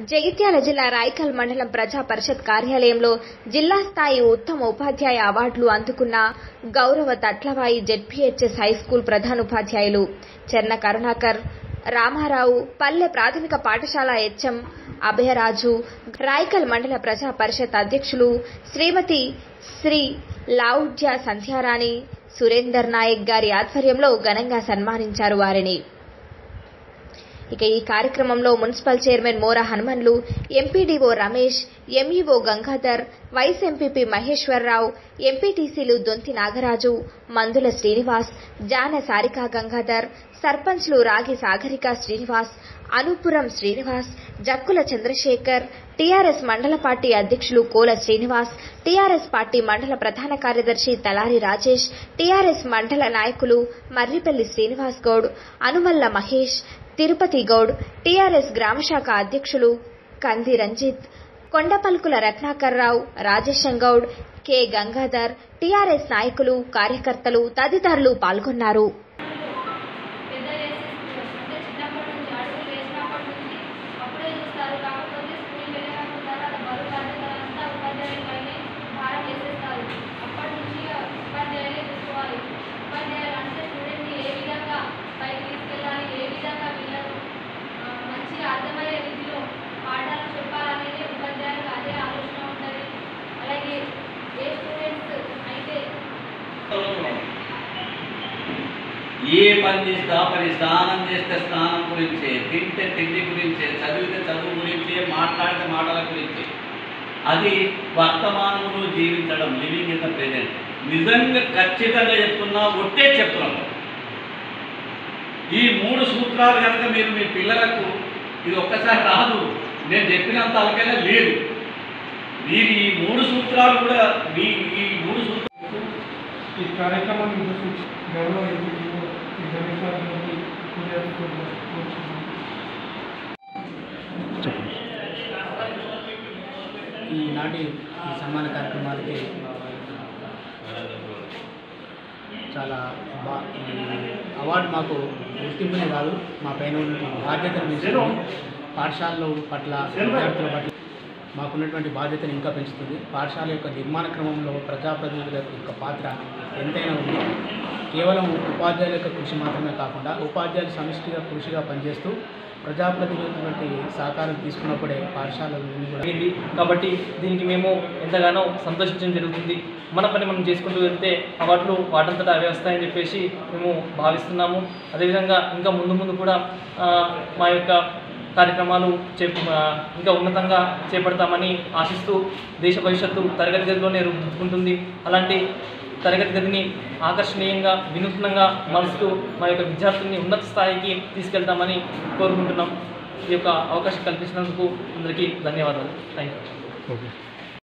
జగిత్యాల జిల్లా రాయకల్ మండలం ప్రజా పరిషత్ కార్యాలయంలో జిల్లా స్థాయి ఉత్తమ ఉపాధ్యాయ అవార్డులు అందుకున్న గౌరవ తట్లవాయి జెడ్పీహెచ్ఎస్ హైస్కూల్ ప్రధానోపాధ్యాయులు చెర్న కరుణాకర్ రామారావు పల్లె ప్రాథమిక పాఠశాల హెచ్ఎం అభయరాజు రాయకల్ మండల ప్రజా పరిషత్ అధ్యక్షులు శ్రీమతి శ్రీ లావుడ్య సంధ్యారాణి సురేందర్ నాయక్ గారి ఆధ్వర్యంలో ఘనంగా సన్మానించారు వారిని ఇక ఈ కార్యక్రమంలో municipal chairman Mora Hanumanlu MPDO Ramesh MEO Gangadhar vice MPP Maheshwararao ఎంపీటీసీలు దొంతి నాగరాజు మందుల శ్రీనివాస్ జాన సారికా గంగాధర్ సర్పంచ్లు రాగి సాగరిక శ్రీనివాస్ అనుపురం శ్రీనివాస్ జక్కుల చంద్రశేఖర్ టీఆర్ఎస్ మండల పార్టీ అధ్యక్షులు కోల శ్రీనివాస్ టీఆర్ఎస్ పార్టీ మండల ప్రధాన కార్యదర్శి తలారి రాజేష్ టీఆర్ఎస్ మండల నాయకులు మర్రిపల్లి శ్రీనివాస్ గౌడ్ అనుమల్ల మహేష్ తిరుపతి గౌడ్ టీఆర్ఎస్ గ్రామశాఖ అధ్యక్షులు కంది రంజిత్ కొండపల్కుల రత్నాకర్రావు రాజేశం గౌడ్ కె గంగాధర్ టీఆర్ఎస్ నాయకులు కార్యకర్తలు తదితరులు పాల్గొన్నారు పెద్ద చేసేస్తున్నారు అంటే చిన్నప్పటి నుంచి అడుగులు వేసినప్పటి నుంచి అప్పుడే చూస్తారు కాకపోతే స్కూల్ వెళ్ళిన తర్వాత బరువు బాధ్యతలంతా ఉపాధ్యాయులపైనే భారం వేసేస్తారు అప్పటి నుంచి ఉపాధ్యాయులే చూసుకోవాలి ఉపాధ్యాయులు అంటే స్టూడెంట్ని ఏ విధంగా పైకి తీసుకెళ్ళాలి ఏ విధంగా వీళ్ళకు ఆ, మంచిగా అర్థమయ్యే రీతిలో పాఠాలు చెప్పాలనేది ఉపాధ్యాయులకు అదే ఆలోచన ఉంటుంది అలాగే ఏ స్టూడెంట్స్ అయితే ఏ పని చేస్తే ఆ పని స్నానం చేస్తే స్నానం గురించే తింటే తిండి గురించే చదివితే చదువు గురించే మాట్లాడితే మాటల గురించే అది వర్తమానంలో జీవించడం లివింగ్ ఇన్ ద ప్రెజెంట్ నిజంగా ఖచ్చితంగా చెప్తున్నా ఒట్టే చెప్తున్నాం ఈ మూడు సూత్రాలు కనుక మీరు మీ పిల్లలకు ఇది ఒక్కసారి రాదు నేను చెప్పినంత అలకైనా లేదు మీరు ఈ మూడు సూత్రాలు కూడా మీ ఈ మూడు సూత్రాలు ఈ కార్యక్రమాన్ని ఉద్దేశించి గౌరవ ఎంపీడీఓ శ్రీ గణేష్ గారికి పూజారి ఈనాటి ఈ సన్మాన కార్యక్రమానికి చాలా బా ఈ అవార్డు మాకు గుర్తింపునే కాదు మా పైన ఉన్నటువంటి బాధ్యతను పెంచుతుంది పాఠశాలలో పట్ల విద్యార్థుల పట్ల మాకున్నటువంటి బాధ్యతను ఇంకా పెంచుతుంది పాఠశాల యొక్క నిర్మాణ క్రమంలో ప్రజాప్రతినిధుల యొక్క పాత్ర ఎంతైనా ఉంది కేవలం ఉపాధ్యాయుల యొక్క కృషి మాత్రమే కాకుండా ఉపాధ్యాయులు సమిష్టిగా కృషిగా పనిచేస్తూ ప్రజాప్రతినిధులటువంటి సహకారం తీసుకున్నప్పుడే పాఠశాలలు కూడా జరిగింది కాబట్టి దీనికి మేము ఎంతగానో సంతోషించడం జరుగుతుంది మన పని మనం చేసుకుంటూ వెళ్తే అవార్డులు వాటంతటా అవే వస్తాయని చెప్పేసి మేము భావిస్తున్నాము అదేవిధంగా ఇంకా ముందు ముందు కూడా ఆ, మా యొక్క కార్యక్రమాలు చే ఆ, ఇంకా ఉన్నతంగా చేపడతామని ఆశిస్తూ దేశ భవిష్యత్తు తరగతి గదిలోనే రూపుదిద్దుకుంటుంది అలాంటి తరగతి గదిని ఆకర్షణీయంగా వినూత్నంగా మలుస్తూ మా యొక్క విద్యార్థుల్ని ఉన్నత స్థాయికి తీసుకెళ్తామని కోరుకుంటున్నాం ఈ యొక్క అవకాశం కల్పించినందుకు అందరికీ ధన్యవాదాలు థ్యాంక్ యూ ఓకే